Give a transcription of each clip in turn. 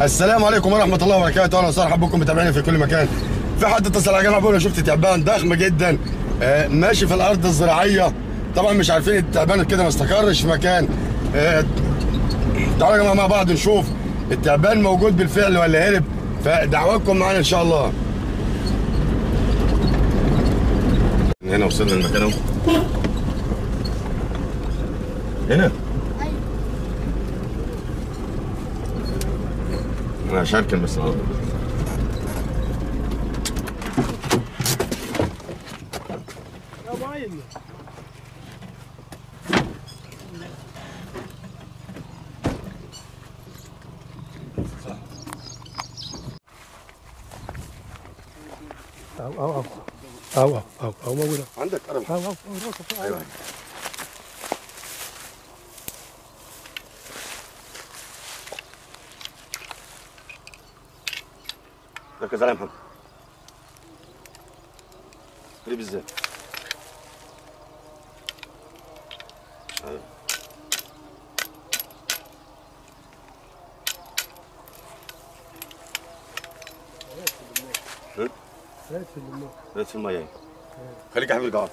السلام عليكم ورحمه الله وبركاته اهلا وسهلا بكم متابعينا في كل مكان في حد اتصل على جماعه بيقول أنا شفت تعبان ضخم جدا آه، ماشي في الارض الزراعيه طبعا مش عارفين التعبان كده ما استقرش في مكان آه، تعالوا يا جماعه مع بعض نشوف التعبان موجود بالفعل ولا هرب فدعواتكم معانا ان شاء الله هنا وصلنا المكان اهو هنا انا مش هركن بس اه أو أو أو أو أو أو أو موجودة عندك قرم أو أو أو راسك ايوه ركز عليا يا محمد قريب ازاي ايوه شو؟ ثلاث في الماء ريت في المية خليك يا حبيبي قاعد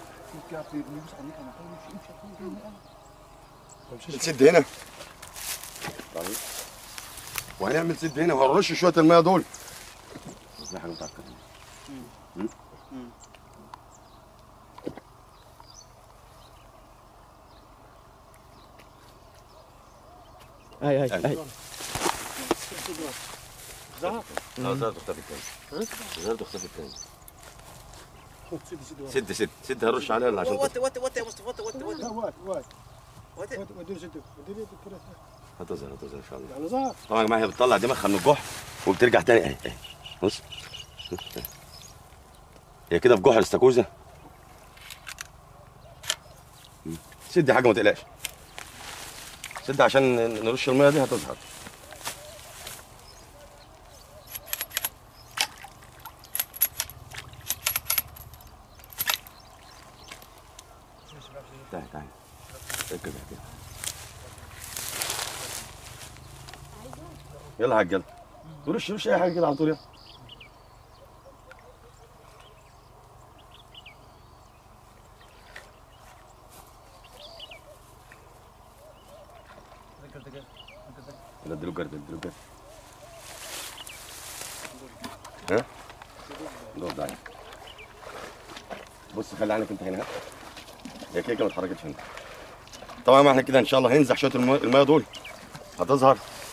بتسد هنا طيب. وهنعمل سد هنا وهنرش شويه الميه دول دي حاجه متاكد منها. اي اي أي. اي ظهر لا زاد اختفي التاني زاد اختفي التاني خد سيدي سيدي واحد. سد سد سد هنرش عليها عشان وات وات وات يا مصطفى وات وات لا وات واد واد وات واد ودير سيدي ودير يدك كده هتظهر هتظهر ان شاء الله يعني ظهر طبعا يا جماعه هي بتطلع دماغها من الجحر وبترجع تاني اهي اهي بص هي كده في جحر استاكوزا سد حاجه ما تقلقش سد عشان نرش الميه دي هتظهر تعالى تعالى ركز كده يلا يا حاج يلا رش رش اي حاجه كده على طول يلا لا اديله جرد اديله جرد ها؟ دور ده عليك. بص خلي عينك انت هنا ها هي كده كده ما اتحركتش هنا طبعا ما احنا كده ان شاء الله هننزح شويه الميه المية دول هتظهر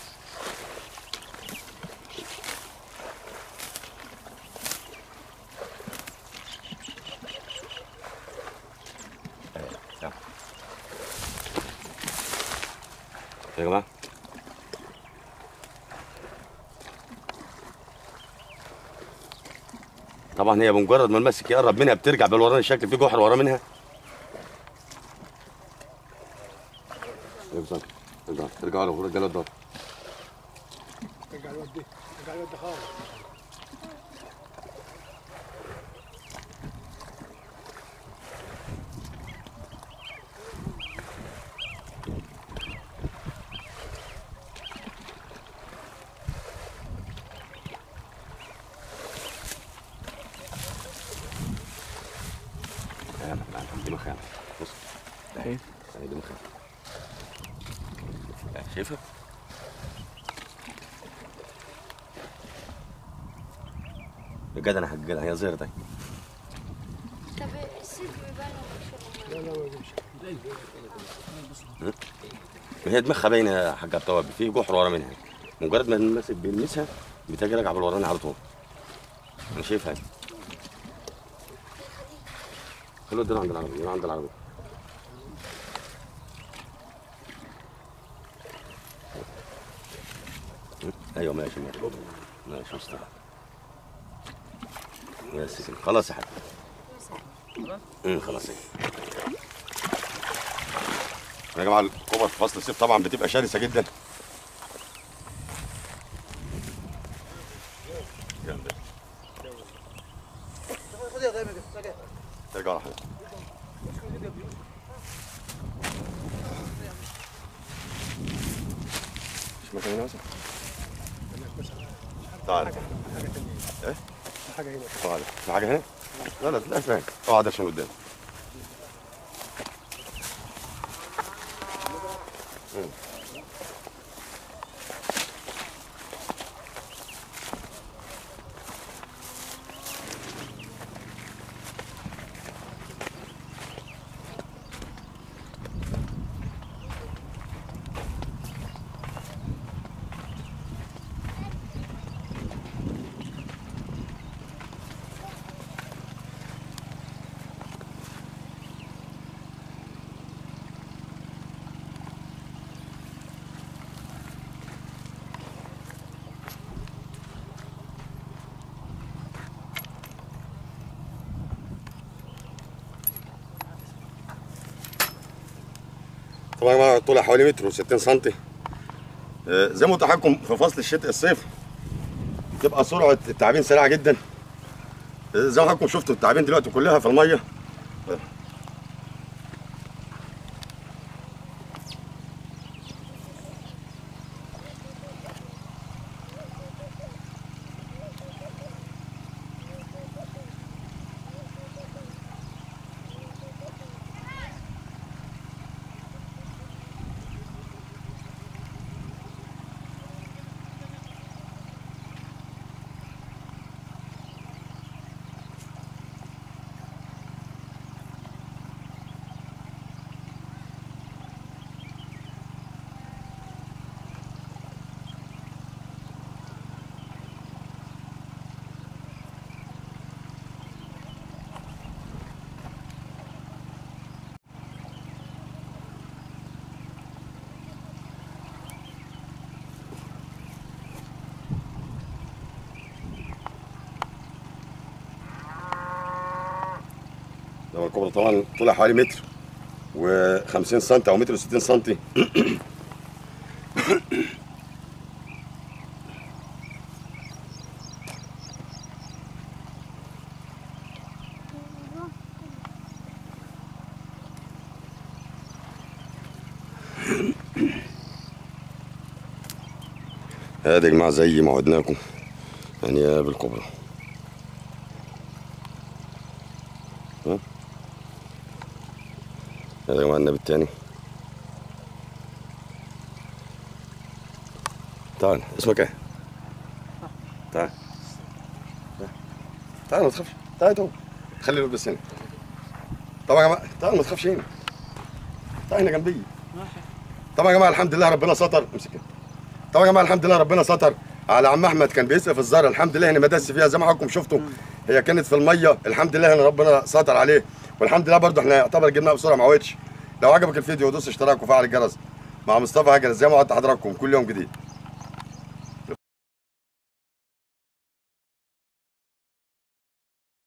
يلا. يا جماعه طبعا هي بمجرد ما المسك يقرب منها بترجع بالوراني الشكل في جحر ورا منها ارجع ارجع ارجع له رجال الدار رجع الواد دي رجع الواد ده خالص لا لا لا دي مخام بص اهي اهي دي مخام لا، شايفها؟ يا جدع انا هجيلها هي زيرة دي طب السيف بيبان ولا لا لا ما يجيبش هي دماغها باينه يا حاج عبد التواب في جحر ورا منها مجرد ما المسك بيلمسها بتجي راجعه بالوراني على طول انا شايفها اهي. خلوه ادينا عند العربي ادينا عند العربي ايوه ماشي ماشي ماشي مستر يا سيدي خلاص يا حاج امم خلاص يا جماعه الكوبر في فصل الصيف طبعا بتبقى شرسه جدا جامد خد يا دايما كده ترجع على حضرتك مش مكان هنا مثلا تعال حاجه ثانيه إيه؟ حاجه هنا تعال في حاجه هنا لا لا لا فاهم اقعد عشان قدام طبعا يا جماعه طولها حوالي متر و60 سم زي ما قلت لحضراتكم في فصل الشتاء الصيف تبقى سرعه التعابين سريعه جدا آه، زي ما حضراتكم شفتوا التعابين دلوقتي كلها في الميه ده الكوبرا طبعا طولها حوالي متر و50 سم او متر و60 سم هذا يا جماعه زي ما وعدناكم يعني بالكوبرا هذا يا جماعه النبي التاني تعال اسمك ايه؟ تعال تعال ما تخافش تعال تو خلي البس هنا طبعا يا جماعه تعال ما تخافش هنا تعال هنا جنبي طبعا يا جماعه الحمد لله ربنا ستر امسك هنا. طبعا يا جماعه الحمد لله ربنا ستر على عم احمد كان بيسقي في الزرع الحمد لله هنا ما دس فيها زي ما حضراتكم شفتوا هي كانت في الميه الحمد لله هنا ربنا ستر عليه والحمد لله برضه احنا يعتبر جبناها بسرعه ما عودش لو عجبك الفيديو دوس اشتراك وفعل الجرس مع مصطفى هجر زي ما وعدت حضراتكم كل يوم جديد